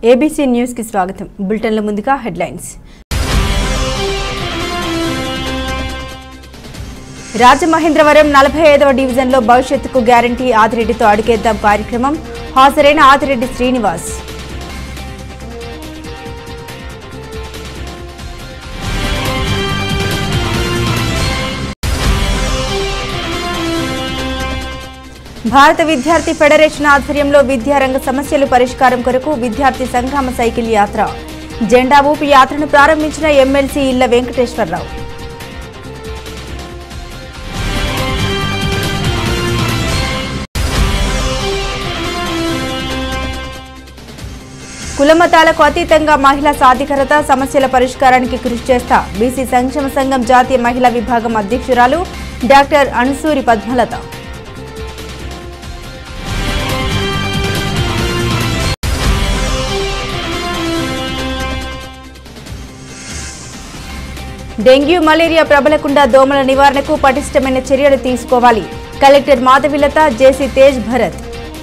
ABC news కి స్వాగతం బులెటిన్ల ముందుగా హెడ్లైన్స్ రాజమహేంద్రవరం నలభై ఐదవ డివిజన్లో భవిష్యత్తుకు గ్యారంటీ ఆదిరెడ్డితో అడిగేద్దాం కార్యక్రమం హాజరైన ఆదిరెడ్డి శ్రీనివాస్ భారత విద్యార్థి ఫెడరేషన్ ఆధ్వర్యంలో విద్యారంగ సమస్యలు పరిష్కారం కొరకు విద్యార్థి సంగ్రామ సైకిల్ యాత్ర జెండా ఊపి యాత్రను ప్రారంభించిన ఎమ్మెల్సీ ఇళ్ల వెంకటేశ్వరరావు కులమతాలకు అతీతంగా మహిళా సాధికారత సమస్యల పరిష్కారానికి కృషి చేస్తా బీసీ సంక్షేమ సంఘం జాతీయ మహిళా విభాగం అధ్యక్షురాలు doctor Anusuri Padmalatha dengue malaria ప్రబలకుండా దోమల నివారణకు పటిష్టమైన చర్యలు తీసుకోవాలి కలెక్టర్ మాధవిలత జేసీ తేజ్ భరత్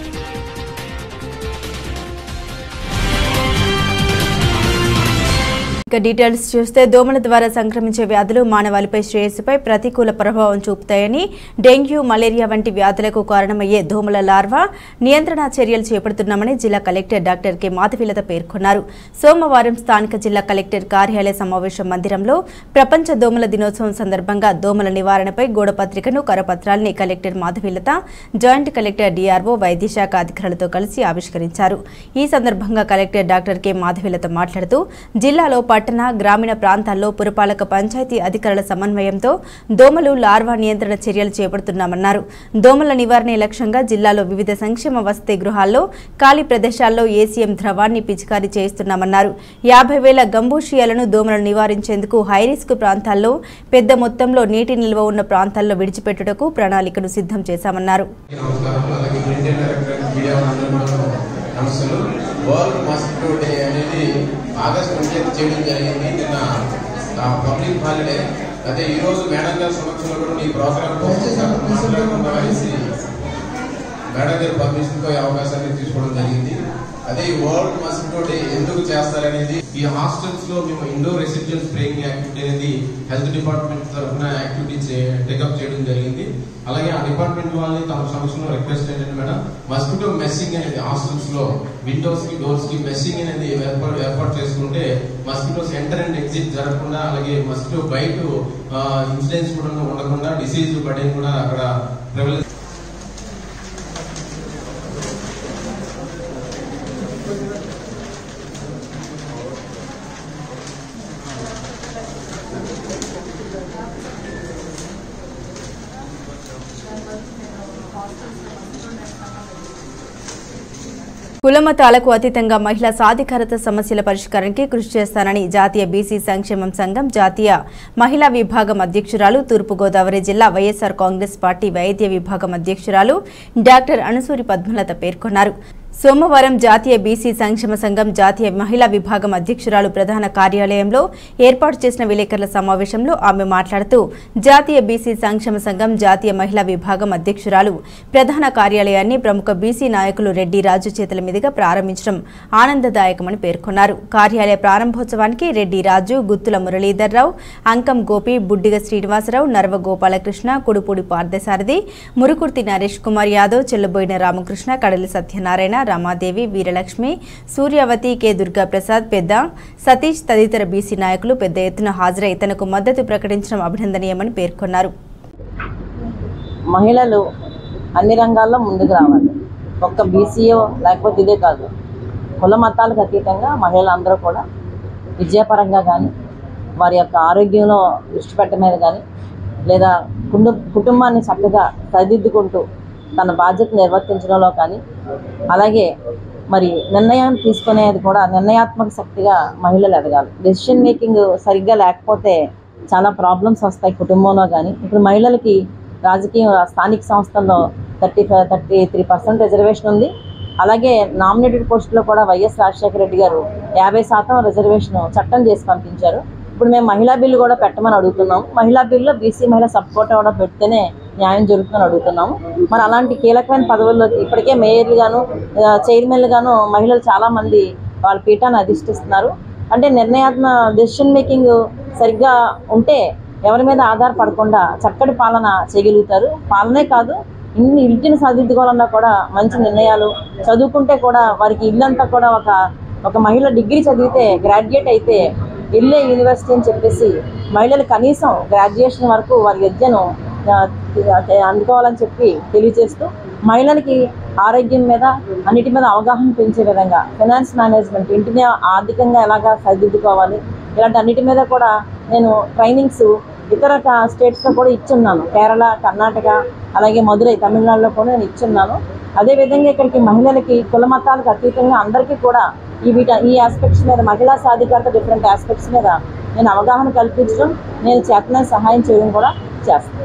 ఇక డీటెయిల్స్ చూస్తే దోమల ద్వారా సంక్రమించే వ్యాధులు మానవాళిపై శ్రేయస్సుపై ప్రతికూల ప్రభావం చూపుతాయని డెంగ్యూ మలేరియా వంటి వ్యాధులకు కారణమయ్యే దోమల లార్వా నియంత్రణ చర్యలు చేపడుతున్నామని జిల్లా కలెక్టర్ డాక్టర్ కె మాధవిలత పేర్కొన్నారు సోమవారం స్థానిక జిల్లా కలెక్టర్ కార్యాలయ సమావేశ మందిరంలో ప్రపంచ దోమల దినోత్సవం సందర్భంగా దోమల నివారణపై గోడపత్రికను కరపత్రాల్ని collector Madhavilatha joint collector DRO వైద్యశాఖ అధికారులతో కలిసి ఆవిష్కరించారు ఈ సందర్భంగా కలెక్టర్ డాక్టర్ కె మాధవిలత మాట్లాడుతూ జిల్లాలో పట్టణ గ్రామీణ ప్రాంతాల్లో పురపాలక పంచాయతీ అధికారుల సమన్వయంతో దోమలు లార్వా నియంత్రణ చర్యలు చేపడుతున్నామన్నారు దోమల నివారణ లక్ష్యంగా జిల్లాలో వివిధ సంక్షేమ వసతి గృహాల్లో ఖాళీ ప్రదేశాల్లో ఏసీఎం ద్రవాన్ని పిచికారీ చేస్తున్నామన్నారు యాభై వేల గంబూషియాలను దోమలను నివారించేందుకు హైరిస్క్ ప్రాంతాల్లో పెద్ద మొత్తంలో నీటి నిల్వ ఉన్న ప్రాంతాల్లో విడిచిపెట్టుటకు ప్రణాళికను సిద్ధం చేశామన్నారు నమస్కారం అలాగే ప్రింట్ అండ్ ఎలక్ట్రానిక్ మీడియా అందరూ నమస్కారం వరల్డ్ మస్కిటో డే అనేది ఆగస్ట్ ట్వంటీ చేయడం జరిగింది నిన్న పబ్లిక్ హాలిడే అయితే ఈ రోజు మేడం గారి సమక్షంలో కూడా ఈ ప్రోగ్రామ్ మాట్లాడకుండా కలిసి మేడం గారి పర్మిషన్ తో ఈ అవకాశాన్ని తీసుకోవడం జరిగింది అదే ఈ వరల్డ్ మస్కిటో డే ఎందుకు చేస్తారనేది ఈ హాస్టల్స్ లో మేము ఇండోర్ రెసిడెన్స్ స్ప్రేయింగ్ యాక్టివిటీ అనేది హెల్త్ డిపార్ట్మెంట్ తరఫున యాక్టివిటీ టేకప్ చేయడం జరిగింది అలాగే ఆ డిపార్ట్మెంట్ వాళ్ళని తమ సమక్షంలో రిక్వెస్ట్ ఏంటంటే మేడం మస్కిటో మెస్సింగ్ అనేది హాస్టల్స్ లో విండోస్ కి డోర్స్ కి మెస్సింగ్ అనేది ఏర్పాటు ఏర్పాటు చేసుకుంటే మస్కిటోస్ ఎంటర్ అండ్ ఎగ్జిట్ జరగకుండా అలాగే మస్కిటో బయట ఇన్సిడెంట్స్ కూడా ఉండకుండా డిసీజ్ బర్డెన్ కూడా అక్కడ ప్రివలెన్స్ కులమతాలకు అతీతంగా మహిళా సాధికారత సమస్యల పరిష్కారానికి కృషి చేస్తానని జాతీయ బీసీ సంక్షేమం సంఘం జాతీయ మహిళా విభాగం అధ్యక్షురాలు తూర్పుగోదావరి జిల్లా వైఎస్ఆర్ కాంగ్రెస్ పార్టీ వైద్య విభాగం అధ్యక్షురాలు డాక్టర్ అణుసూరి పద్మలత పేర్కొన్నారు సోమవారం జాతీయ బీసీ సంక్షేమ సంఘం జాతీయ మహిళా విభాగం అధ్యక్షురాలు ప్రధాన కార్యాలయంలో ఏర్పాటు చేసిన విలేకరుల సమావేశంలో ఆమె మాట్లాడుతూ జాతీయ బీసీ సంక్షేమ సంఘం జాతీయ మహిళా విభాగం అధ్యక్షురాలు ప్రధాన కార్యాలయాన్ని ప్రముఖ బీసీ నాయకులు రెడ్డి రాజు చేతుల మీదుగా ప్రారంభించడం ఆనందదాయకమని పేర్కొన్నారు కార్యాలయ ప్రారంభోత్సవానికి రెడ్డి రాజు గుత్తుల మురళీధర్రావు అంకం గోపి బుడ్డిగ శ్రీనివాసరావు నర్వ గోపాలకృష్ణ కుడుపూడి పార్థసారథి మురుకుర్తి నరేష్ కుమార్ యాదవ్ చెల్లబోయిన రామకృష్ణ కడలి సత్యనారాయణ రమాదేవి వీరలక్ష్మి సూర్యావతి కె దుర్గాప్రసాద్ పెద్ద సతీష్ తదితర బీసీ నాయకులు పెద్ద ఎత్తున హాజరై తనకు మద్దతు ప్రకటించడం అభినందనీయమని పేర్కొన్నారు మహిళలు అన్ని రంగాల్లో ముందుకు రావాలి ఒక్క బీసీఓ లేకపోతే ఇదే కాదు కుల మతాలకు అతీతంగా మహిళలందరూ కూడా విద్యాపరంగా కానీ వారి యొక్క ఆరోగ్యంలో దృష్టి పెట్టడం మీద కానీ లేదా కుటుంబ కుటుంబాన్ని చక్కగా సరిదిద్దుకుంటూ తన బాధ్యత నిర్వర్తించడంలో కానీ అలాగే మరి నిర్ణయం తీసుకునేది కూడా నిర్ణయాత్మక శక్తిగా మహిళలు ఎదగాలి డెసిషన్ మేకింగ్ సరిగ్గా లేకపోతే చాలా ప్రాబ్లమ్స్ వస్తాయి కుటుంబంలో కానీ ఇప్పుడు మహిళలకి రాజకీయ స్థానిక సంస్థల్లో thirty five thirty three percent reservation ఉంది అలాగే నామినేటెడ్ పోస్టులో కూడా వైఎస్ రాజశేఖర రెడ్డి గారు యాభై శాతం రిజర్వేషన్ చట్టం చేసి పంపించారు ఇప్పుడు మేము మహిళా బిల్లు కూడా పెట్టమని అడుగుతున్నాం మహిళా బిల్లులో బీసీ మహిళా సపోర్ట్ కూడా పెడితేనే న్యాయం జరుగుతుందని అడుగుతున్నాము మరి అలాంటి కీలకమైన పదవుల్లోకి ఇప్పటికే మేయర్లు గాను చైర్మన్లు గాను మహిళలు చాలా మంది వాళ్ళ పీఠాన్ని అధిష్టిస్తున్నారు అంటే నిర్ణయాత్మ డెసిషన్ మేకింగ్ సరిగ్గా ఉంటే ఎవరి మీద ఆధారపడకుండా చక్కటి పాలన చేయగలుగుతారు పాలనే కాదు ఇన్ని ఇంటిని సరిదిద్దుకోవాలన్నా కూడా మంచి నిర్ణయాలు చదువుకుంటే కూడా వారికి ఇల్లంతా కూడా ఒక ఒక మహిళ డిగ్రీ చదివితే గ్రాడ్యుయేట్ అయితే వెళ్ళే యూనివర్సిటీ అని చెప్పేసి మహిళలు కనీసం గ్రాడ్యుయేషన్ వరకు వారి విద్యను ఆ, అందుకోవాలని చెప్పి తెలియజేస్తూ మహిళలకి ఆరోగ్యం మీద అన్నిటి మీద అవగాహన పెంచే విధంగా ఫైనాన్స్ మేనేజ్మెంట్ ఇంటిని ఆర్థికంగా ఎలాగా సరిదిద్దుకోవాలి ఇలాంటి అన్నిటి మీద కూడా నేను ట్రైనింగ్స్ ఇతర స్టేట్స్లో కూడా ఇచ్చున్నాను కేరళ కర్ణాటక అలాగే మధురై తమిళనాడులో కూడా నేను ఇచ్చున్నాను అదేవిధంగా ఇక్కడికి మహిళలకి కుల మతాలకు అతీతంగా అందరికీ కూడా ఈ వీట ఈ ఆస్పెక్ట్స్ మీద మహిళా సాధికారత డిఫరెంట్ ఆస్పెక్ట్స్ మీద నేను అవగాహన కల్పించడం నేను చేతన సహాయం చేయడం కూడా చేస్తాను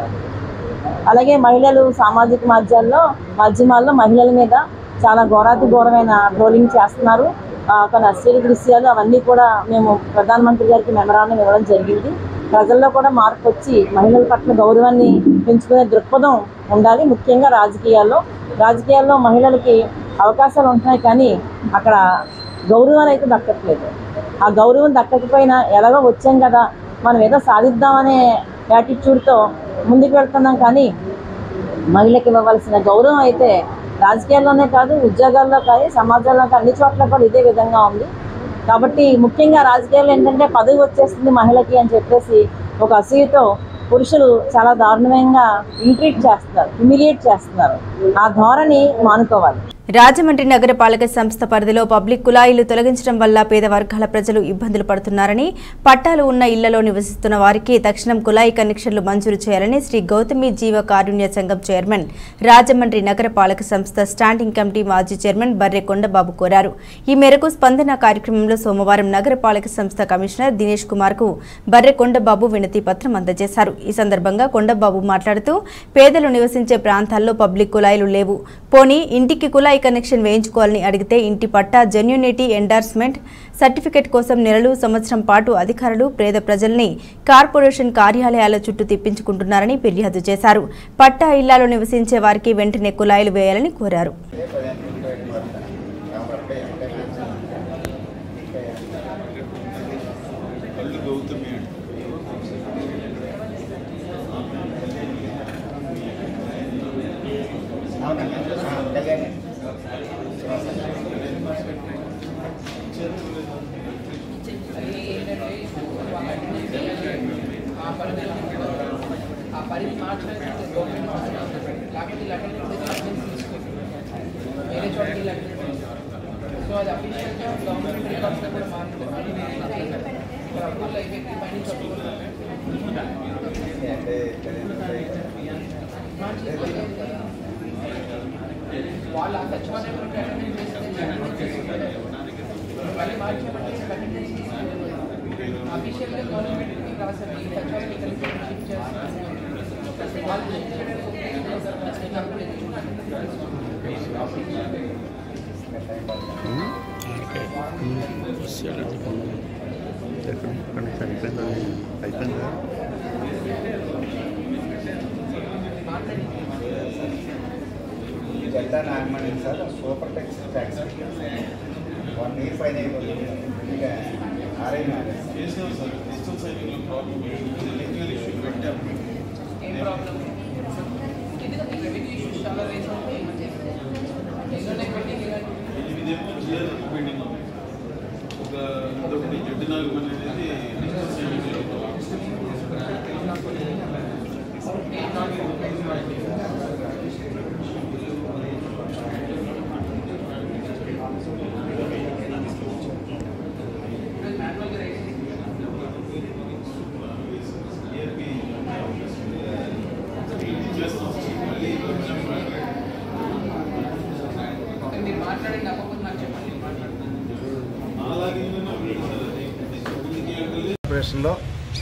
అలాగే మహిళలు సామాజిక మాధ్యాల్లో మాధ్యమాల్లో మహిళల మీద చాలా ఘోరాతి ఘోరమైన ట్రోలింగ్ చేస్తున్నారు ఆ, కొన్ని అశ్లీల దృశ్యాలు అవన్నీ కూడా మేము ప్రధానమంత్రి గారికి మెమరాండం ఇవ్వడం జరిగింది ప్రజల్లో కూడా మార్పు వచ్చి మహిళల పట్ల గౌరవాన్ని పెంచుకునే దృక్పథం ఉండాలి ముఖ్యంగా రాజకీయాల్లో రాజకీయాల్లో మహిళలకి అవకాశాలు ఉంటున్నాయి కానీ అక్కడ గౌరవాలు అయితే దక్కట్లేదు ఆ గౌరవం దక్కకపోయినా ఎలాగో వచ్చాం కదా మనం ఏదో సాధిద్దామనే యాటిట్యూడ్తో ముందుకు వెళ్తున్నాం కానీ మహిళకి ఇవ్వవలసిన గౌరవం అయితే రాజకీయాల్లోనే కాదు ఉద్యోగాల్లో కానీ సమాజంలో కానీ అన్ని చోట్ల కూడా ఇదే విధంగా ఉంది కాబట్టి ముఖ్యంగా రాజకీయాల్లో ఏంటంటే పదవి వచ్చేస్తుంది మహిళకి అని చెప్పేసి ఒక అసూయతో పురుషులు చాలా దారుణంగా ఇంట్రీట్ చేస్తున్నారు హ్యూమిలియేట్ చేస్తున్నారు ఆ ధోరణి మానుకోవాలి రాజమండ్రి నగరపాలక సంస్థ పరిధిలో పబ్లిక్ కుళాయిలు తొలగించడం వల్ల పేద వర్గాల ప్రజలు ఇబ్బందులు పడుతున్నారని పట్టాలు ఉన్న ఇళ్లలో నివసిస్తున్న వారికి తక్షణం కుళాయి కనెక్షన్లు మంజూరు చేయాలని శ్రీ గౌతమి జీవ కారుణ్య సంఘం చైర్మన్ రాజమండ్రి నగరపాలక సంస్థ స్టాండింగ్ కమిటీ మాజీ చైర్మన్ బర్రె కొండబాబు కోరారు ఈ మేరకు స్పందన కార్యక్రమంలో సోమవారం నగరపాలక సంస్థ కమిషనర్ దినేష్ కుమార్ కు బర్రె కొండబాబు వినతి పత్రం అందజేశారు ఈ సందర్భంగా కొండబాబు మాట్లాడుతూ పేదలు నివసించే ప్రాంతాల్లో పబ్లిక్ కుళాయిలు లేవు పోనీ ఇంటికి కుళాయి కనెక్షన్ వేయించుకోవాలని అడిగితే ఇంటి పట్టా జెన్యూనిటీ ఎండార్స్మెంట్ సర్టిఫికెట్ కోసం నెలలు సంవత్సరం పాటు అధికారులు పేద ప్రజల్ని కార్పొరేషన్ కార్యాలయాల చుట్టూ తిప్పించుకుంటున్నారని ఫిర్యాదు చేశారు పట్టా ఇళ్లలో నివసించే వారికి వెంటనే కుళాయిలు వేయాలని కోరారు ఆ పరిధి మార్చడానికి గవర్నమెంట్ లేకపోతే ఈ లెటర్ గవర్నమెంట్ తీసుకోండి వేరే చోటకి ఈ లెటర్ సో అది అఫీషియల్గా గవర్నమెంట్ రికార్డ్స్లో కూడా మారుతుంది ఇక్కడ అప్రూవల్ అయిపోయింది పైన అప్రూవల్ వాళ్ళు ఆ సచివాలయం నుండి అటెండెన్స్ చేస్తే మళ్ళీ మార్చామంటే అటెండెన్స్ అఫీషియల్గా గవర్నమెంట్కి రాశారు ఈ సచివాలయం ఇక్కడ నుంచి షిఫ్ట్ చేస్తున్నారు వాళ్ళు షిఫ్ట్ చేయడానికి అయిపోయిందా జెండా నాగమణి సార్ సూపర్ టెక్స్ ట్యాక్స్ వన్ ఇయర్ పైన అయిపోతుంది ఇంకా ఆర్ఐ మ్యారేజ్ ఏం ప్రాబ్లం ఎందుకంటే రెవెన్యూ ఇష్యూస్ చాలా రేస్ అవుతాయి ఎందుకంటే పెండింగ్ ఇదేమో జియర్ పెండింగ్ ఉంది ఒక అదొకటి జడ్డు నాగం అనేది మీరు మాట్లాడండి అవ్వకపోతే నాకు చెప్పండి నేను మాట్లాడతాను అలాగే కార్పొరేషన్లో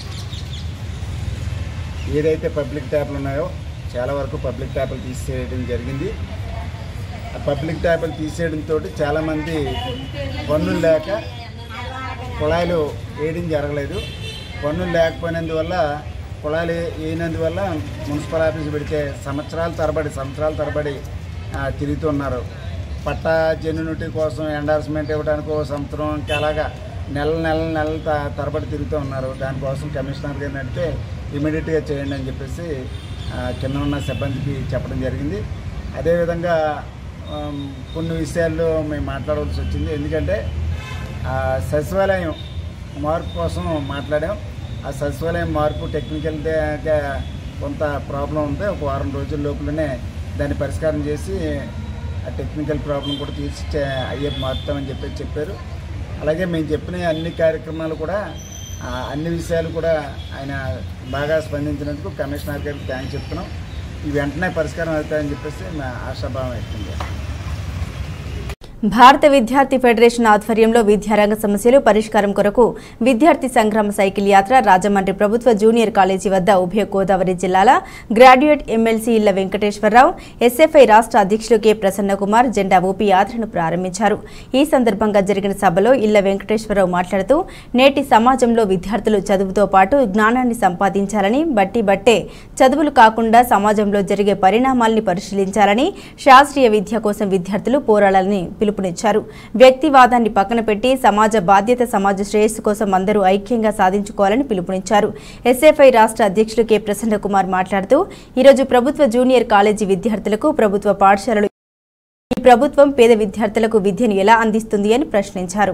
ఏదైతే పబ్లిక్ ట్యాప్లు ఉన్నాయో చాలా వరకు పబ్లిక్ ట్యాప్లు తీసేయడం జరిగింది ఆ పబ్లిక్ ట్యాప్లు తీసేయడంతో చాలామంది పన్నులు లేక కుళాయిలు వేయడం జరగలేదు పన్నులు లేకపోయినందువల్ల కుళాయిలు వేయనందువల్ల మున్సిపల్ ఆఫీస్ పెడితే సంవత్సరాల తరబడి సంవత్సరాల తరబడి ఆ, తిరుగుతున్నారు పట్టా జెన్యునిటీ కోసం ఎండార్స్మెంట్ ఇవ్వడానికి ఒక సంవత్సరం ఇంకా అలాగా నెల నెల నెలల త- తరబడి తిరుగుతూ ఉన్నారు దానికోసం కమిషనర్ గారిని అంటే ఇమీడియట్గా చేయండి అని చెప్పేసి ఆ, కింద ఉన్న సిబ్బందికి చెప్పడం జరిగింది అదేవిధంగా ఆమ్, కొన్ని విషయాల్లో మేము మాట్లాడవలసి వచ్చింది ఎందుకంటే ఆ, సచివాలయం మార్పు కోసం మాట్లాడాం ఆ సచివాలయం మార్పు టెక్నికల్గా కొంత ప్రాబ్లం ఉంది ఒక వారం రోజుల లోపలనే దాన్ని పరిష్కారం చేసి ఆ టెక్నికల్ ప్రాబ్లం కూడా తీర్చి చే- అయ్యే మారుతామని చెప్పి చెప్పారు అలాగే మేము చెప్పిన అన్ని కార్యక్రమాలు కూడా ఆ, అన్ని విషయాలు కూడా ఆయన బాగా స్పందించినందుకు కమిషనర్ గారికి థ్యాంక్స్ చెప్తున్నాం ఈ వెంటనే పరిష్కారం అవుతాయని చెప్పేసి మా ఆశాభావం వ్యక్తం చేస్తాం భారత విద్యార్థి ఫెడరేషన్ ఆధ్వర్యంలో విద్యారంగ సమస్యలు పరిష్కారం కొరకు విద్యార్థి సంగ్రామ సైకిల్ యాత్ర రాజమండ్రి ప్రభుత్వ జూనియర్ కాలేజీ వద్ద ఉభయ గోదావరి జిల్లాల గ్రాడ్యుయేట్ ఎమ్మెల్సీ ఇళ్ల వెంకటేశ్వరరావు ఎస్ఎఫ్ఐ రాష్ట్ర అధ్యక్షులు కె ప్రసన్నకుమార్ జెండా ఊపి యాత్రను ప్రారంభించారు ఈ సందర్భంగా జరిగిన సభలో ఇళ్ల వెంకటేశ్వరరావు మాట్లాడుతూ నేటి సమాజంలో విద్యార్థులు చదువుతో పాటు జ్ఞానాన్ని సంపాదించాలని బట్టి బట్టే చదువులు కాకుండా సమాజంలో జరిగే పరిణామాల్ని పరిశీలించాలని శాస్త్రీయ విద్య కోసం విద్యార్థులు పోరాడాలని పిలుపునిచ్చారు వ్యక్తివాదాన్ని పక్కన పెట్టి సమాజ బాధ్యత సమాజ శ్రేయస్సు కోసం అందరూ ఐక్యంగా సాధించుకోవాలని పిలుపునిచ్చారు ఎస్ఎఫ్ఐ రాష్ట్ర అధ్యక్షులు కె ప్రసన్న కుమార్ మాట్లాడుతూ ఈరోజు ప్రభుత్వ జూనియర్ కాలేజీ విద్యార్థులకు ప్రభుత్వ పాఠశాలలు ఈ ప్రభుత్వం పేద విద్యార్థులకు విద్యను ఎలా అందిస్తుంది అని ప్రశ్నించారు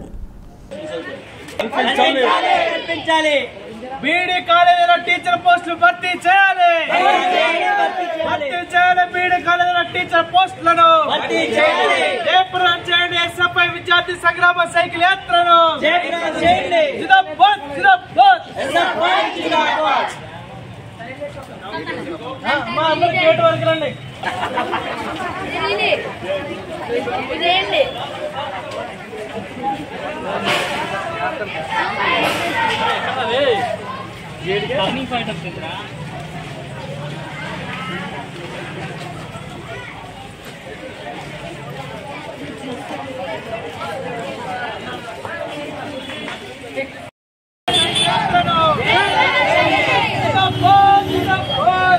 కల్పించాలి బీడీ కాలేజీలో టీచర్ పోస్టులు భర్తీ చేయాలి భర్తీ చేయాలి బీడీ కాలేజీలో టీచర్ పోస్టులను భర్తీ చేయాలి జయపురం చేయండి ఎస్ఎఫ్ఐ విద్యార్థి సంగ్రామ సైకిల్ యాత్రను చేయండి జిందాబాద్ జిందాబాద్ ఆ, మా అందరు గేట్ వరకు రండి జిందాబాద్ జిందాబాద్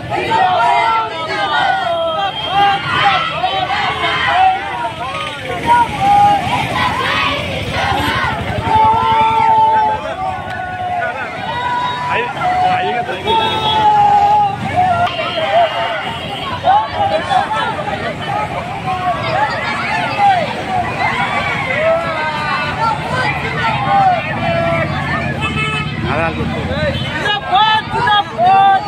జిందాబాద్ జిందాబాద్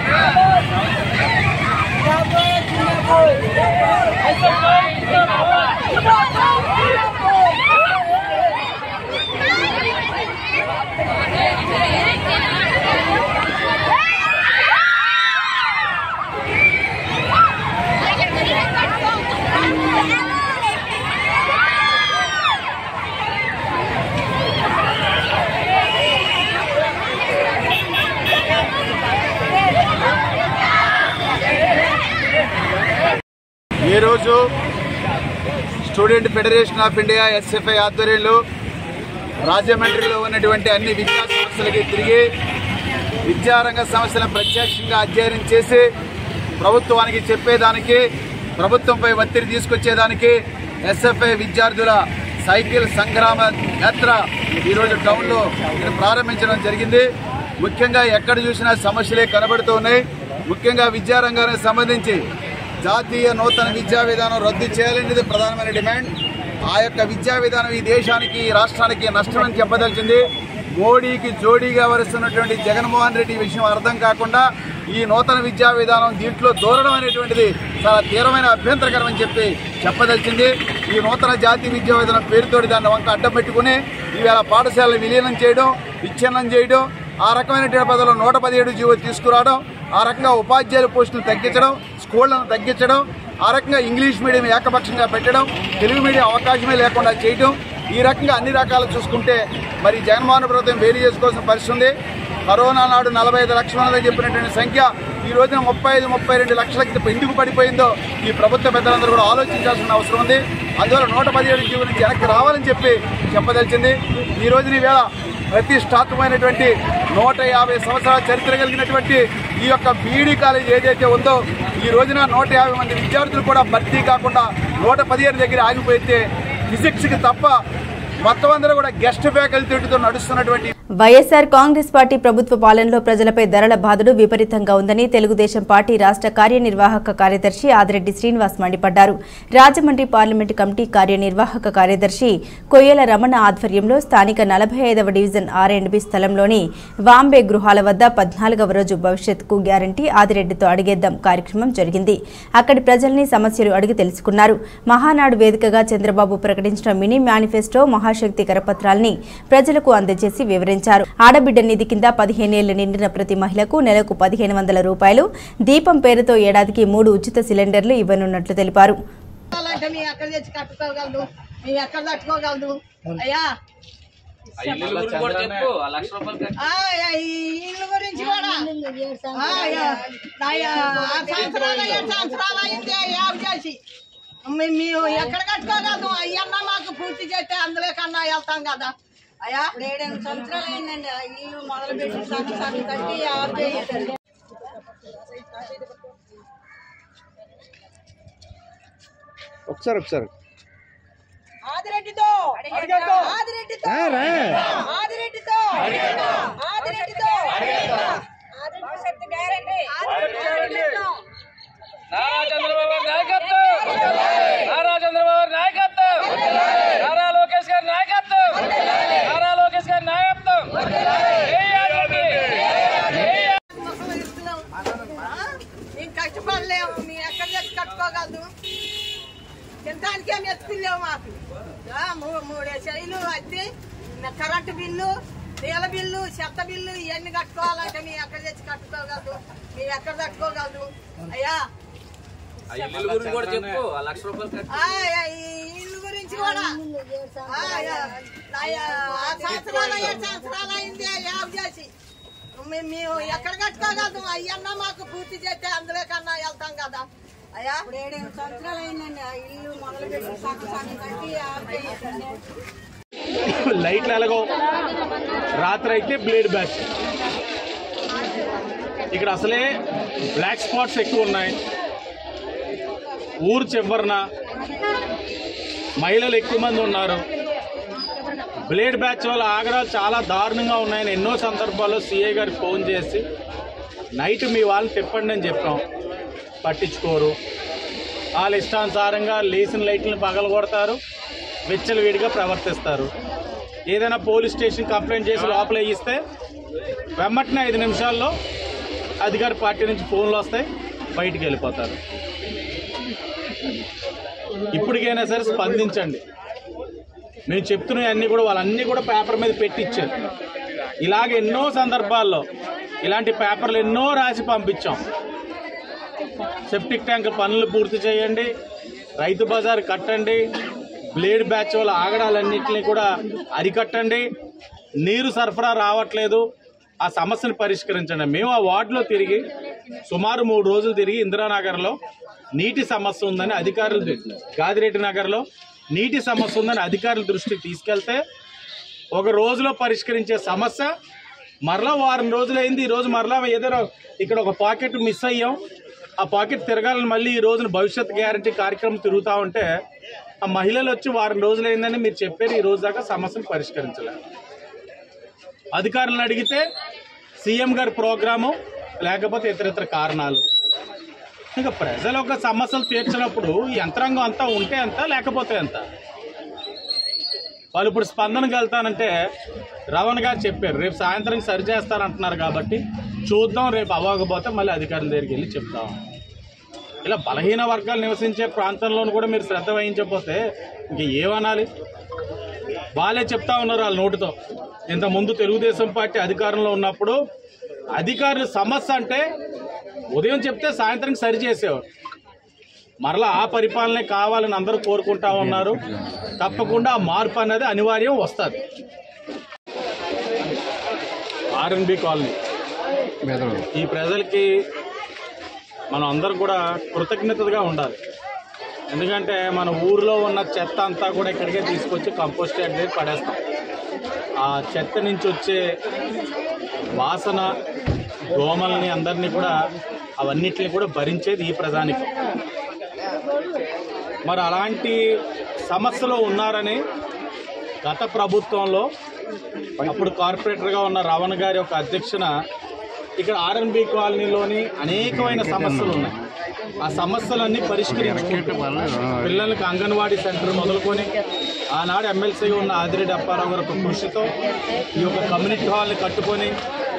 ఈరోజు student federation of India SFI ఆధ్వర్యంలో రాజమండ్రిలో ఉన్నటువంటి అన్ని విద్యా సంస్థలకి తిరిగి విద్యారంగ సమస్యలను ప్రత్యక్షంగా అధ్యయనం చేసి ప్రభుత్వానికి చెప్పేదానికి ప్రభుత్వంపై ఒత్తిడి తీసుకొచ్చేదానికి ఎస్ఎఫ్ఐ విద్యార్థుల సైకిల్ సంగ్రామ యాత్ర ఈరోజు టౌన్లో ఇక్కడ ప్రారంభించడం జరిగింది ముఖ్యంగా ఎక్కడ చూసినా సమస్యలే కనబడుతూ ఉన్నాయి ముఖ్యంగా విద్యారంగానికి సంబంధించి జాతీయ నూతన విద్యా విధానం రద్దు చేయాలనేది ప్రధానమైన డిమాండ్ ఆ యొక్క విద్యా విధానం ఈ దేశానికి ఈ రాష్ట్రానికి నష్టమని చెప్పదలిచింది మోడీకి జోడీగా వరుస్తున్నటువంటి జగన్మోహన్ రెడ్డి ఈ విషయం అర్థం కాకుండా ఈ నూతన విద్యా విధానం దీంట్లో దూరడం అనేటువంటిది చాలా తీవ్రమైన అభ్యంతరకరం అని చెప్పి చెప్పదలిచింది ఈ నూతన జాతీయ విద్యా విధానం పేరుతోటి దాన్ని వంక అడ్డం పెట్టుకుని ఈవేళ పాఠశాలను విలీనం చేయడం విచ్ఛిన్నం చేయడం ఆ రకమైనటువంటి పదవులు నూట పదిహేడు జీవో తీసుకురావడం ఆ రకంగా ఉపాధ్యాయుల పోస్టులు తగ్గించడం స్కూళ్లను తగ్గించడం ఆ రకంగా ఇంగ్లీష్ మీడియం ఏకపక్షంగా పెట్టడం తెలుగు మీడియం అవకాశమే లేకుండా చేయడం ఈ రకంగా అన్ని రకాలు చూసుకుంటే మరి జగన్మోహన్ ప్రభుత్వం వేరు చేసుకోవాల్సిన పరిస్థితి ఉంది కరోనా నాడు నలభై ఐదు లక్షల మంది చెప్పినటువంటి సంఖ్య ఈ రోజున ముప్పై ఐదు ముప్పై రెండు లక్షలకి ఎందుకు పడిపోయిందో ఈ ప్రభుత్వ పెద్దలందరూ కూడా ఆలోచించాల్సిన అవసరం ఉంది అందువల్ల నూట పదిహేడు జీవో నుంచి వెనక్కి రావాలని చెప్పి చెప్పదలిచింది ఈ రోజున ఈవేళ ప్రతిష్టాత్మకమైనటువంటి నూట యాభై సంవత్సరాల చరిత్ర కలిగినటువంటి ఈ యొక్క బీఈడీ కాలేజ్ ఏదైతే ఉందో ఈ రోజున నూట యాభై మంది విద్యార్థులు కూడా భర్తీ కాకుండా నూట పదిహేను దగ్గర ఆగిపోతే ఫిజిక్స్కి తప్ప మొత్తం అందరూ కూడా గెస్ట్ ఫ్యాకల్టీతో నడుస్తున్నటువంటి వైఎస్ఆర్ కాంగ్రెస్ పార్టీ ప్రభుత్వ పాలనలో ప్రజలపై ధరల బాధలు విపరీతంగా ఉందని తెలుగుదేశం పార్టీ రాష్ట్ర కార్యనిర్వాహక కార్యదర్శి ఆదిరెడ్డి శ్రీనివాస్ మండిపడ్డారు రాజమండ్రి పార్లమెంటు కమిటీ కార్యనిర్వాహక కార్యదర్శి కొయ్యల రమణ ఆధ్వర్యంలో స్థానిక నలభై ఐదవ డివిజన్ ఆర్ అండ్ బి స్థలంలోని వాంబే గృహాల వద్ద పద్నాలుగవ రోజు భవిష్యత్తుకు గ్యారంటీ ఆదిరెడ్డితో అడిగేద్దాం కార్యక్రమం జరిగింది అక్కడి ప్రజల్ని సమస్యలు అడిగి తెలుసుకున్నారు మహానాడు వేదికగా చంద్రబాబు ప్రకటించిన మినీ మేనిఫెస్టో మహాశక్తి కరపత్రాల్ని ప్రజలకు అందజేసి వివరించారు ఆడబిడ్డ నిధి కింద పదిహేనేళ్లు నిండిన ప్రతి మహిళకు నెలకు పదిహేను వందల రూపాయలు దీపం పేరుతో ఏడాదికి మూడు ఉచిత సిలిండర్లు ఇవ్వనున్నట్లు తెలిపారు అంటే మేము ఎక్కడ తెచ్చి కట్టుకోగలదు మేము ఎక్కడ తట్టుకోగలదు అయ్యా ఆ, అయ్యా, ఈ ఇల్లు గురించి కూడా ఆ, అయ్యా, అయ్యా, ఆరు సంవత్సరాలు ఏడు సంవత్సరాలు అయింది యాభై చేసి మేము మేము ఎక్కడ కట్టుకోగలదు అయ్యన్నా మాకు పూర్తి చేస్తే అందులో కన్నా వెళ్తాం కదా అయ్యా ఏడెనిమిది సంవత్సరాలు అయిందండి ఆ ఇల్లు మొదలు పెట్టి సగం సగం కట్టి యాభై చేశారు ఒకసారి ఒకసారి ఆదిరెడ్డితో ఆదిరెడ్డితో ఆదిరెడ్డితో ఆదిరెడ్డితో భవిష్యత్తు గ్యారెంటీ నారా చంద్రబాబు గారి నాయకత్వం నారా చంద్రబాబు గారి నాయకత్వం నారా లోకేష్ గారి నాయకత్వం నారా లోకేష్ గారి నాయకత్వం జై ఆదిరెడ్డి. మేము కష్టపడలేము మేము ఎక్కడ తెచ్చి కట్టుకోగలదు తినడానికే మెచ్చుకులేవు మాకు ఆ, మూ- మూడే శైలు అయితే కరెంటు బిల్లు నీళ్ళ బిల్లు చెత్త బిల్లు ఇవన్నీ కట్టుకోవాలంటే మేము ఎక్కడ తెచ్చి కట్టుకోగలదు మేము ఎక్కడ తట్టుకోగలదు అయ్యా ఆ, అయ్యా, ఈ ఇల్లు గురించి కూడా ఆ, అయ్యా, అయ్యా, ఆరు సంవత్సరాలు ఏడు సంవత్సరాలు అయింది యాభై చేసి మేము మేము ఎక్కడ కట్టుకోగలదు అయ్యన్నా మాకు పూర్తి చేస్తే అందులో కన్నా వెళ్తాం కదా అయ్యా ఇప్పుడు ఏడెనిమిది సంవత్సరాలు అయిందండి ఆ ఇల్లు మొదలు పెట్టి సగం సగం కట్టి యాభై లైట్లు ఎలాగో రాత్రి అయితే బ్లేడ్ బ్యాచ్ ఇక్కడ అసలే బ్లాక్ స్పాట్స్ ఎక్కువ ఉన్నాయి ఊరు చివరన మహిళలు ఎక్కువ మంది ఉన్నారు బ్లేడ్ బ్యాచ్ వల్ల ఆగడాలు చాలా దారుణంగా ఉన్నాయని ఎన్నో సందర్భాల్లో సీఏ గారికి ఫోన్ చేసి నైట్ మీ వాళ్ళని తిప్పండి అని చెప్పాం పట్టించుకోరు వాళ్ళ ఇష్టానుసారంగా లేచిన లైట్లను పగలగొడతారు విచ్చలవిడిగా ప్రవర్తిస్తారు ఏదైనా పోలీస్ స్టేషన్ కంప్లైంట్ చేసి లోపల వేయిస్తే వెమ్మటనే ఐదు నిమిషాల్లో అధికార పార్టీ నుంచి ఫోన్లు వస్తాయి బయటికి వెళ్ళిపోతారు ఇప్పటికైనా సరే స్పందించండి మేము చెప్తున్నవన్నీ కూడా వాళ్ళన్నీ కూడా పేపర్ మీద పెట్టించారు ఇలాగ ఎన్నో సందర్భాల్లో ఇలాంటి పేపర్లు ఎన్నో రాసి పంపించాం సెప్టిక్ ట్యాంక్ పనులు పూర్తి చేయండి రైతు బజార్ కట్టండి బ్లేడ్ బ్యాచ్ వల్ల ఆగడాలన్నింటినీ కూడా అరికట్టండి నీరు సరఫరా రావట్లేదు ఆ సమస్యను పరిష్కరించండి మేము ఆ వార్డులో తిరిగి సుమారు మూడు రోజులు తిరిగి ఇందిరానగర్లో నీటి సమస్య ఉందని అధికారులు గాదిరెడ్డి నగర్లో నీటి సమస్య ఉందని అధికారుల దృష్టికి తీసుకెళ్తే ఒక రోజులో పరిష్కరించే సమస్య మరలా వారం రోజులైంది ఈ రోజు మరలా ఏదైనా ఇక్కడ ఒక పాకెట్ మిస్ అయ్యాం ఆ పాకెట్ తిరగాలని మళ్ళీ ఈ రోజున భవిష్యత్ గ్యారంటీ కార్యక్రమం తిరుగుతూ ఉంటే ఆ మహిళలు వచ్చి వారం రోజులైందని మీరు చెప్పారు ఈ రోజు దాకా సమస్యను పరిష్కరించలేదు అధికారులను అడిగితే సీఎం గారి ప్రోగ్రాము లేకపోతే ఇతర ఇతర కారణాలు ఇంకా ప్రజల యొక్క సమస్యలు తీర్చినప్పుడు ఈ యంత్రాంగం అంతా ఉంటే ఎంత లేకపోతే ఎంత వాళ్ళు ఇప్పుడు స్పందనకి వెళ్తానంటే రవణ్ గారు చెప్పారు రేపు సాయంత్రం సరి చేస్తారంటున్నారు కాబట్టి చూద్దాం రేపు అవ్వకపోతే మళ్ళీ అధికారుల దగ్గరికి వెళ్ళి చెప్తాం ఇలా బలహీన వర్గాలు నివసించే ప్రాంతంలోనూ కూడా మీరు శ్రద్ధ వహించకపోతే ఇంక ఏమనాలి వాళ్ళే చెప్తా ఉన్నారు వాళ్ళ నోటితో ఇంత ముందు తెలుగుదేశం పార్టీ అధికారంలో ఉన్నప్పుడు అధికారులు సమస్య అంటే ఉదయం చెప్తే సాయంత్రం సరి చేసేవారు మరలా ఆ పరిపాలనే కావాలని అందరూ కోరుకుంటా ఉన్నారు తప్పకుండా ఆ మార్పు అనేది అనివార్యం వస్తుంది ఆర్ఎన్బి కాలనీ ఈ ప్రజలకి మనం అందరం కూడా కృతజ్ఞతగా ఉండాలి ఎందుకంటే మన ఊరిలో ఉన్న చెత్త అంతా కూడా ఇక్కడికే తీసుకొచ్చి కంపోస్ట్ యార్డ్ దగ్గర పడేస్తాం ఆ చెత్త నుంచి వచ్చే వాసన దోమల్ని అందరినీ కూడా అవన్నిటిని కూడా భరించేది ఈ ప్రధానికి మరి అలాంటి సమస్యలో ఉన్నారని గత ప్రభుత్వంలో అప్పుడు కార్పొరేటర్గా ఉన్న రావణ్ గారి యొక్క అధ్యక్షన ఇక్కడ ఆర్ఎన్బి కాలనీలోని అనేకమైన సమస్యలు ఉన్నాయి ఆ సమస్యలన్నీ పరిష్కరించుకుంటూ పిల్లలకి అంగన్వాడీ సెంటర్ మొదలుకొని ఆనాడు ఎమ్మెల్సీగా ఉన్న ఆదిరెడ్డి అప్పారావు గారి యొక్క కృషితో ఈ యొక్క కమ్యూనిటీ హాల్ని కట్టుకొని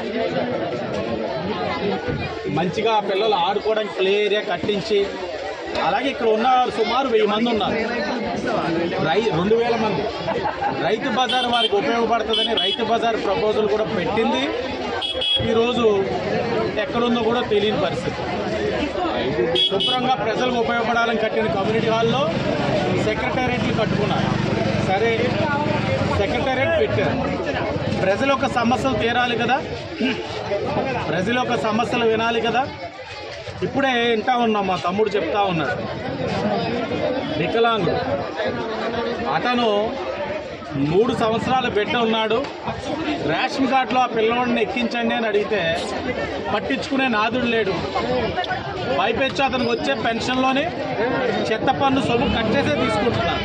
మంచిగా ఆ పిల్లలు ఆడుకోవడానికి ప్లే ఏరియా కట్టించి అలాగే ఇక్కడ ఉన్న సుమారు వెయ్యి మంది ఉన్నారు రై రెండు వేల మంది రైతు బజార్ వారికి ఉపయోగపడుతుందని రైతు బజార్ ప్రపోజల్ కూడా పెట్టింది ఈరోజు ఎక్కడుందో కూడా తెలియని పరిస్థితి శుభ్రంగా ప్రజలకు ఉపయోగపడాలని కట్టిన కమ్యూనిటీ హాల్లో సెక్రటేరియట్లు కట్టుకున్నారు సరే సెక్రటేరియట్ పెట్టారు ప్రజల యొక్క సమస్యలు తీరాలి కదా ప్రజల యొక్క సమస్యలు వినాలి కదా ఇప్పుడే వింటా ఉన్నాం మా తమ్ముడు చెప్తా ఉన్నాడు వికలాంగుడు అతను మూడు సంవత్సరాల బిడ్డ ఉన్నాడు రేషన్ కార్డులో ఆ పిల్లవాడిని ఎక్కించండి అని అడిగితే పట్టించుకునే నాదుడు లేడు పైపెచ్చు అతనికి వచ్చే పెన్షన్లోనే చెత్త పన్ను సొమ్ము కట్ చేసే తీసుకుంటున్నాడు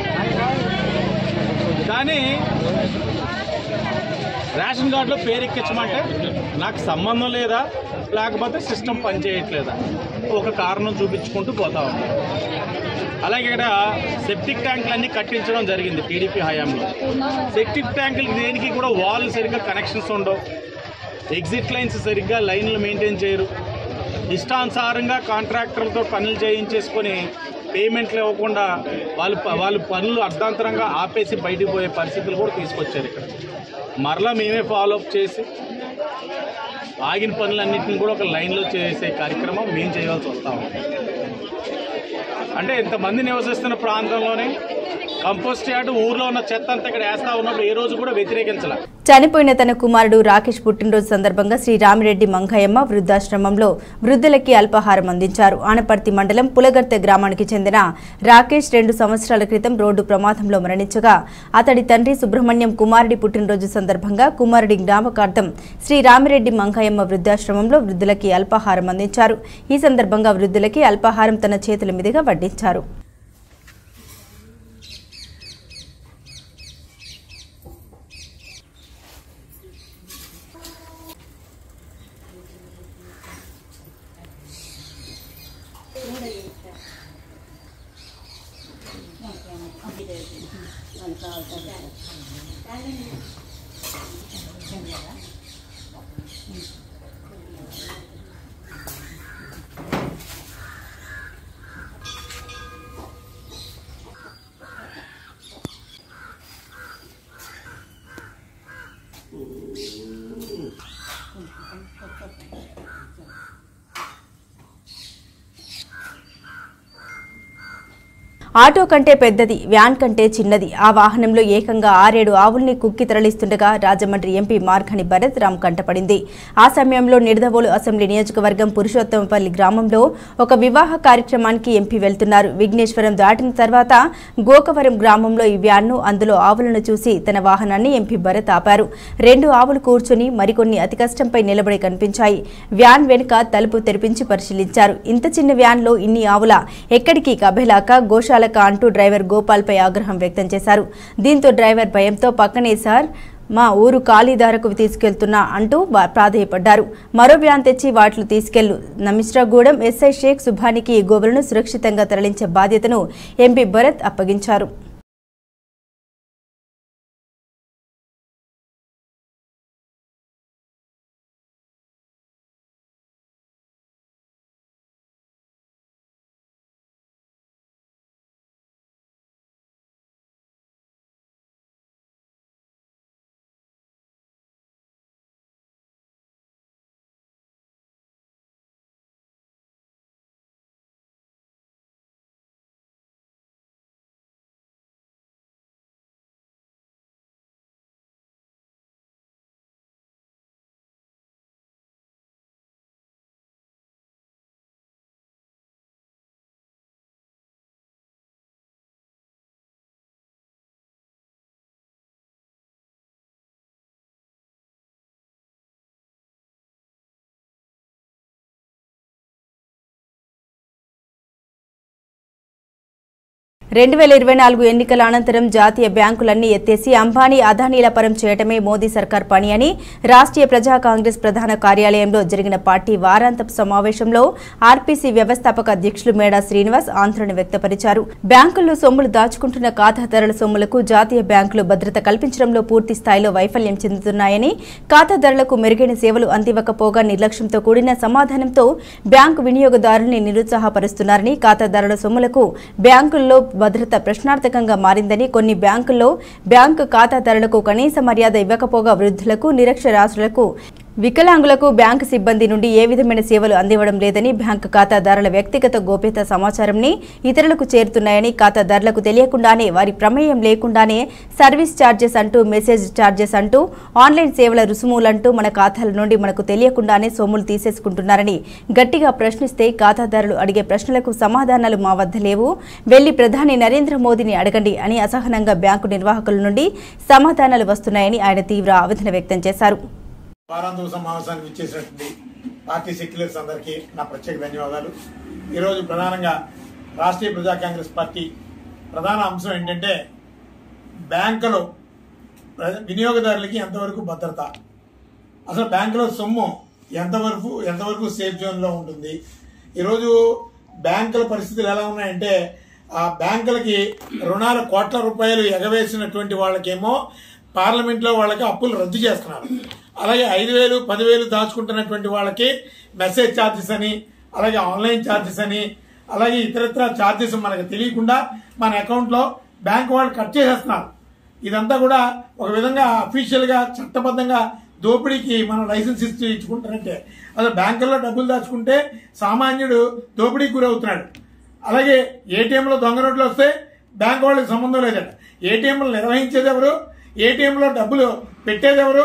కానీ రేషన్ కార్డులో పేరు ఎక్కించమంటే నాకు సంబంధం లేదా లేకపోతే సిస్టమ్ పనిచేయట్లేదా ఒక కారణం చూపించుకుంటూ పోతా ఉంది అలాగే ఇక్కడ సెప్టిక్ ట్యాంకులు అన్ని కట్టించడం జరిగింది టీడీపీ హయాంలో సెప్టిక్ ట్యాంకులకి దేనికి కూడా వాల్ సరిగ్గా కనెక్షన్స్ ఉండవు ఎగ్జిట్ లైన్స్ సరిగ్గా లైన్లు మెయింటైన్ చేయరు ఇష్టానుసారంగా కాంట్రాక్టర్లతో పనులు చేయించేసుకొని పేమెంట్లు ఇవ్వకుండా వాళ్ళు ప- వాళ్ళు పనులు అర్ధాంతరంగా ఆపేసి బయటికి పోయే పరిస్థితులు కూడా తీసుకొచ్చారు ఇక్కడ మరలా మేమే ఫాలో అప్ చేసి ఆగిన పనులన్నింటిని కూడా ఒక లైన్లో చేసే కార్యక్రమం మేము చేయవలసి వస్తా ఉంది అంటే ఇంతమంది నివసిస్తున్న ప్రాంతంలోనే కంపోస్ట్ యార్డ్ ఊర్లో ఉన్న చెత్త అంతా ఇక్కడ వేస్తా ఉన్నప్పుడు ఏ రోజు కూడా వ్యతిరేకించాల చనిపోయిన తన కుమారుడు రాకేష్ పుట్టినరోజు సందర్భంగా శ్రీ రామిరెడ్డి మంగయ్యమ్మ వృద్ధాశ్రమంలో వృద్ధులకి అల్పాహారం అందించారు ఆనపర్తి మండలం పులగర్తె గ్రామానికి చెందిన రాకేష్ రెండు సంవత్సరాల క్రితం రోడ్డు ప్రమాదంలో మరణించగా అతడి తండ్రి సుబ్రహ్మణ్యం కుమారుడి పుట్టినరోజు సందర్భంగా కుమారుడి జ్ఞాపకార్థం శ్రీ రామిరెడ్డి మంగయ్యమ్మ వృద్ధాశ్రమంలో వృద్ధులకి అల్పాహారం అందించారు ఈ సందర్భంగా వృద్ధులకి అల్పాహారం తన చేతుల మీదుగా వడ్డించారు ఆటో కంటే పెద్దది వ్యాన్ కంటే చిన్నది ఆ వాహనంలో ఏకంగా ఆరేడు ఆవుల్ని కుక్కి తరలిస్తుండగా రాజమండ్రి ఎంపీ మార్గని భరత్ రామ్ కంటపడింది ఆ సమయంలో నిడదవోలు అసెంబ్లీ నియోజకవర్గం పురుషోత్తమపల్లి గ్రామంలో ఒక వివాహ కార్యక్రమానికి ఎంపీ వెళ్తున్నారు విఘ్నేశ్వరం దాటిన తర్వాత గోకవరం గ్రామంలో ఈ వ్యాన్ను అందులో ఆవులను చూసి తన వాహనాన్ని ఎంపీ భరత్ ఆపారు రెండు ఆవులు కూర్చొని మరికొన్ని అతి కష్టంపై నిలబడి కనిపించాయి వ్యాన్ వెనుక తలుపు తెరిపించి పరిశీలించారు ఇంత చిన్న వ్యాన్లో ఇన్ని ఆవుల ఎక్కడికి కబేలాక గోశాలక అంటూ డ్రైవర్ గోపాల్పై ఆగ్రహం వ్యక్తం చేశారు దీంతో డ్రైవర్ భయంతో పక్కనే సార్ మా ఊరు ఖాళీదారకు తీసుకెళ్తున్నా అంటూ వా- ప్రాధేయపడ్డారు మరో వ్యాన్ తెచ్చి వాటిని తీసుకెళ్లు నమిశ్రాగూడెం ఎస్ఐ షేక్ సుభానికి ఈ గోవులను సురక్షితంగా తరలించే బాధ్యతను ఎంపీ భరత్ అప్పగించారు రెండు వేల ఇరవై నాలుగు ఎన్నికల అనంతరం జాతీయ బ్యాంకులన్నీ ఎత్తేసి అంబానీ అదానీల పరం చేయటమే మోదీ సర్కార్ పని అని రాష్ట్రీయ ప్రజా కాంగ్రెస్ ప్రధాన కార్యాలయంలో జరిగిన పార్టీ వారాంతపు సమావేశంలో ఆర్పీసీ వ్యవస్థాపక అధ్యక్షులు మేడా శ్రీనివాస్ ఆందోళన వ్యక్తపరిచారు బ్యాంకుల్లో సొమ్ములు దాచుకుంటున్న ఖాతాదారుల సొమ్ములకు జాతీయ బ్యాంకులు భద్రత కల్పించడంలో పూర్తి స్థాయిలో వైఫల్యం చెందుతున్నాయని ఖాతాదారులకు మెరుగైన సేవలు అందివ్వకపోగా నిర్లక్ష్యంతో కూడిన సమాధానంతో బ్యాంకు వినియోగదారుల్ని నిరుత్సాహపరుస్తున్నారని ఖాతాదారుల సొమ్ములకు బ్యాంకుల్లో భద్రత ప్రశ్నార్థకంగా మారిందని కొన్ని బ్యాంకుల్లో బ్యాంకు ఖాతాదారులకు కనీస మర్యాద ఇవ్వకపోగా వృద్ధులకు నిరక్షరాస్యులకు వికలాంగులకు బ్యాంకు సిబ్బంది నుండి ఏ విధమైన సేవలు అందివ్వడం లేదని బ్యాంకు ఖాతాదారుల వ్యక్తిగత గోప్యత సమాచారంని ఇతరులకు చేరుతున్నాయని ఖాతాదారులకు తెలియకుండానే వారి ప్రమేయం లేకుండానే సర్వీస్ ఛార్జెస్ అంటూ మెసేజ్ ఛార్జెస్ అంటూ ఆన్లైన్ సేవల రుసుములంటూ మన ఖాతాల నుండి మనకు తెలియకుండానే సొమ్ములు తీసేసుకుంటున్నారని గట్టిగా ప్రశ్నిస్తే ఖాతాదారులు అడిగే ప్రశ్నలకు సమాధానాలు మా వద్ద లేవు వెళ్లి ప్రధాని నరేంద్ర మోదీని అడగండి అని అసహనంగా బ్యాంకు నిర్వాహకుల నుండి సమాధానాలు వస్తున్నాయని ఆయన తీవ్ర ఆవేదన వ్యక్తం చేశారు వారాంతపు సమావేశానికి ఇచ్చేసినటువంటి పార్టీ సెక్యులర్స్ అందరికీ నా ప్రత్యేక ధన్యవాదాలు ఈరోజు ప్రధానంగా రాష్ట్రీయ ప్రజా కాంగ్రెస్ పార్టీ ప్రధాన అంశం ఏంటంటే బ్యాంకులో ప్ర- వినియోగదారులకి ఎంతవరకు భద్రత అసలు బ్యాంకులో సొమ్ము ఎంతవరకు ఎంతవరకు సేఫ్ జోన్లో ఉంటుంది ఈరోజు బ్యాంకుల పరిస్థితులు ఎలా ఉన్నాయంటే ఆ బ్యాంకులకి రుణాలు కోట్ల రూపాయలు ఎగవేసినటువంటి వాళ్ళకేమో పార్లమెంట్లో వాళ్ళకి అప్పులు రద్దు చేస్తున్నారు అలాగే ఐదు వేలు పదివేలు దాచుకుంటున్నటువంటి వాళ్ళకి మెసేజ్ ఛార్జెస్ అని అలాగే ఆన్లైన్ ఛార్జెస్ అని అలాగే ఇతరత్ర ఛార్జెస్ మనకు తెలియకుండా మన అకౌంట్లో బ్యాంక్ వాళ్ళు కట్ చేసేస్తున్నారు ఇదంతా కూడా ఒక విధంగా అఫీషియల్ గా చట్టబద్ధంగా దోపిడీకి మనం లైసెన్స్ ఇచ్చి ఇచ్చుకుంటారంటే అసలు బ్యాంకుల్లో డబ్బులు దాచుకుంటే సామాన్యుడు దోపిడీకి గురవుతున్నాడు అలాగే ఏటీఎంలో దొంగ నోట్లు వస్తే బ్యాంక్ వాళ్ళకి సంబంధం లేదట ఏటీఎంలు నిర్వహించేది ఎవరు ఏటీఎంలో డబ్బులు పెట్టేది ఎవరు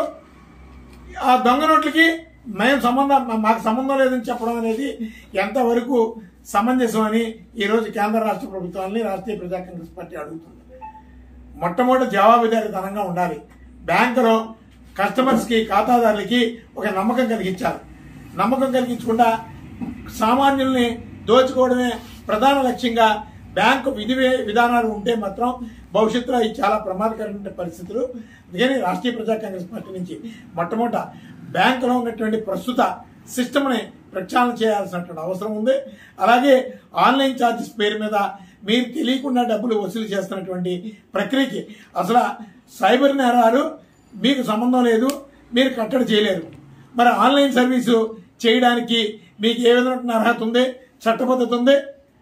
ఆ దొంగ నోట్లకి మేము సంబంధం మా- మాకు సంబంధం లేదని చెప్పడం అనేది ఎంతవరకు సమంజసం అని ఈరోజు కేంద్ర రాష్ట్ర ప్రభుత్వాన్ని రాష్ట్రీయ ప్రజా కాంగ్రెస్ పార్టీ అడుగుతుంది మొట్టమొదటి జవాబుదారీతనంగా ఉండాలి బ్యాంకులో కస్టమర్స్ కి ఖాతాదారులకి ఒక నమ్మకం కలిగించాలి నమ్మకం కలిగించకుండా సామాన్యుల్ని దోచుకోవడమే ప్రధాన లక్ష్యంగా బ్యాంకు విధి వే- విధానాలు ఉంటే మాత్రం భవిష్యత్తులో ఇది చాలా ప్రమాదకరమైన పరిస్థితులు అందుకని రాష్ట్రీయ ప్రజా కాంగ్రెస్ పార్టీ నుంచి మొట్టమొదట బ్యాంకులో ఉన్నటువంటి ప్రస్తుత సిస్టమ్ని ప్రక్షాళన చేయాల్సినటువంటి అవసరం ఉంది అలాగే ఆన్లైన్ ఛార్జెస్ పేరు మీద మీరు తెలియకుండా డబ్బులు వసూలు చేస్తున్నటువంటి ప్రక్రియకి అసలు సైబర్ నేరాలు మీకు సంబంధం లేదు మీరు కట్టడి చేయలేరు మరి ఆన్లైన్ సర్వీసు చేయడానికి మీకు ఏ విధమైన అర్హత ఉంది చట్టబద్ధత ఉంది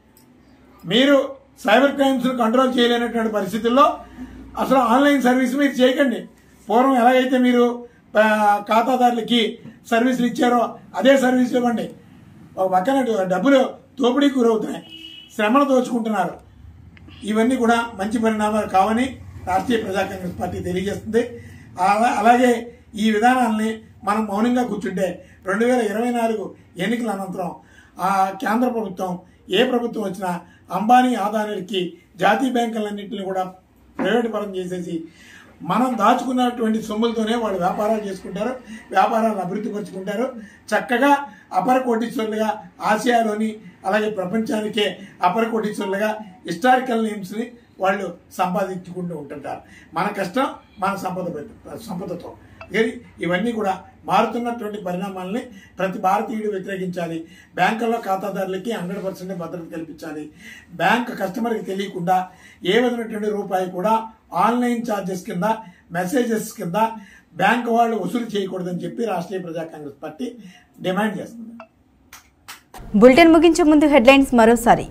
మీరు సైబర్ క్రైమ్స్ కంట్రోల్ చేయలేనటువంటి పరిస్థితుల్లో అసలు ఆన్లైన్ సర్వీస్ మీరు చేయకండి పూర్వం ఎలాగైతే మీరు ఆ, ఖాతాదారులకి సర్వీసులు ఇచ్చారో అదే సర్వీసులు ఇవ్వండి ఒక పక్కన డబ్బులు దోపిడీకి గురవుతున్నాయి శ్రమను దోచుకుంటున్నారు ఇవన్నీ కూడా మంచి పరిణామాలు కావని రాష్ట్రీయ ప్రజా కాంగ్రెస్ పార్టీ తెలియజేస్తుంది అలా- అలాగే ఈ విధానాల్ని మనం మౌనంగా కూర్చుంటే రెండు వేల ఇరవై నాలుగు ఎన్నికల అనంతరం ఆ కేంద్ర ప్రభుత్వం ఏ ప్రభుత్వం వచ్చినా అంబానీ ఆదాయాలకి జాతీయ బ్యాంకులన్నింటినీ కూడా ప్రైవేట్ పరం చేసేసి మనం దాచుకున్నటువంటి సొమ్ములతోనే వాళ్ళు వ్యాపారాలు చేసుకుంటారు వ్యాపారాలను అభివృద్ధి పరుచుకుంటారు చక్కగా అపర కోటీశ్వరులుగా ఆసియాలోని అలాగే ప్రపంచానికే అపర కోటీశ్వరులుగా హిస్టారికల్ నేమ్స్ని వాళ్ళు సంపాదించుకుంటూ ఉంటుంటారు మన కష్టం మన సంపద పెద్ద- సంపదతో కానీ ఇవన్నీ కూడా మారుతున్నటువంటి పరిణామాలని ప్రతి భారతీయుడు వ్యతిరేకించాలి బ్యాంకుల్లో ఖాతాదారులకి హండ్రెడ్ పర్సెంట్ భద్రత కల్పించాలి బ్యాంక్ కస్టమర్కి తెలియకుండా ఏ విధమైనటువంటి రూపాయి కూడా ఆన్లైన్ ఛార్జెస్ కింద మెసేజెస్ కింద బ్యాంక్ వాళ్ళు వసూలు చేయకూడదని చెప్పి Rashtriya Praja Congress party demand చేస్తుంది బులెటిన్ ముగించే ముందు హెడ్లైన్స్ మరోసారి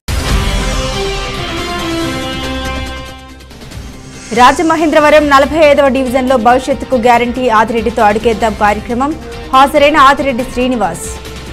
రాజమహేంద్రవరం నలభై ఐదవ డివిజన్లో భవిష్యత్తుకు గ్యారంటీ ఆదిరెడ్డితో అడుగేద్దాం కార్యక్రమం హాజరైన ఆదిరెడ్డి శ్రీనివాస్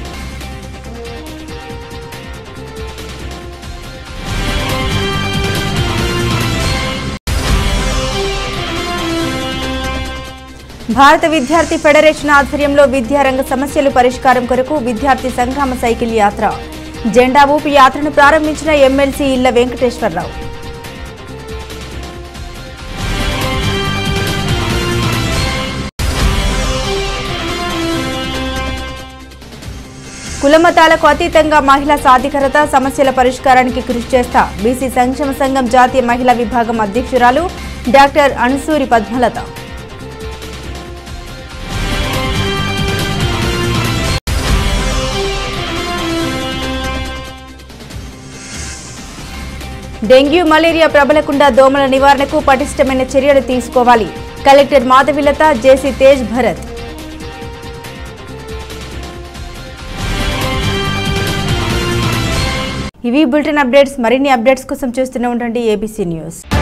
భారత విద్యార్థి ఫెడరేషన్ ఆధ్వర్యంలో విద్యారంగ సమస్యలు పరిష్కారం కొరకు విద్యార్థి సంగ్రామ సైకిల్ యాత్ర జెండా ఊపి యాత్రను ప్రారంభించిన ఎమ్మెల్సీ ఇళ్ల వెంకటేశ్వరరావు కులమతాలకు అతీతంగా మహిళా సాధికారత సమస్యల పరిష్కారానికి కృషి చేస్తా బీసీ సంక్షేమ సంఘం జాతీయ మహిళా విభాగం అధ్యక్షురాలు doctor Anusuri Padmalatha dengue malaria ప్రబలకుండా దోమల నివారణకు పటిష్టమైన చర్యలు తీసుకోవాలి కలెక్టర్ మాధవిలత జేసీ తేజ్ భరత్ ఇవి బులెటిన్ అప్డేట్స్ మరిన్ని అప్డేట్స్ కోసం చూస్తూనే ఉండండి ఏబీసీ న్యూస్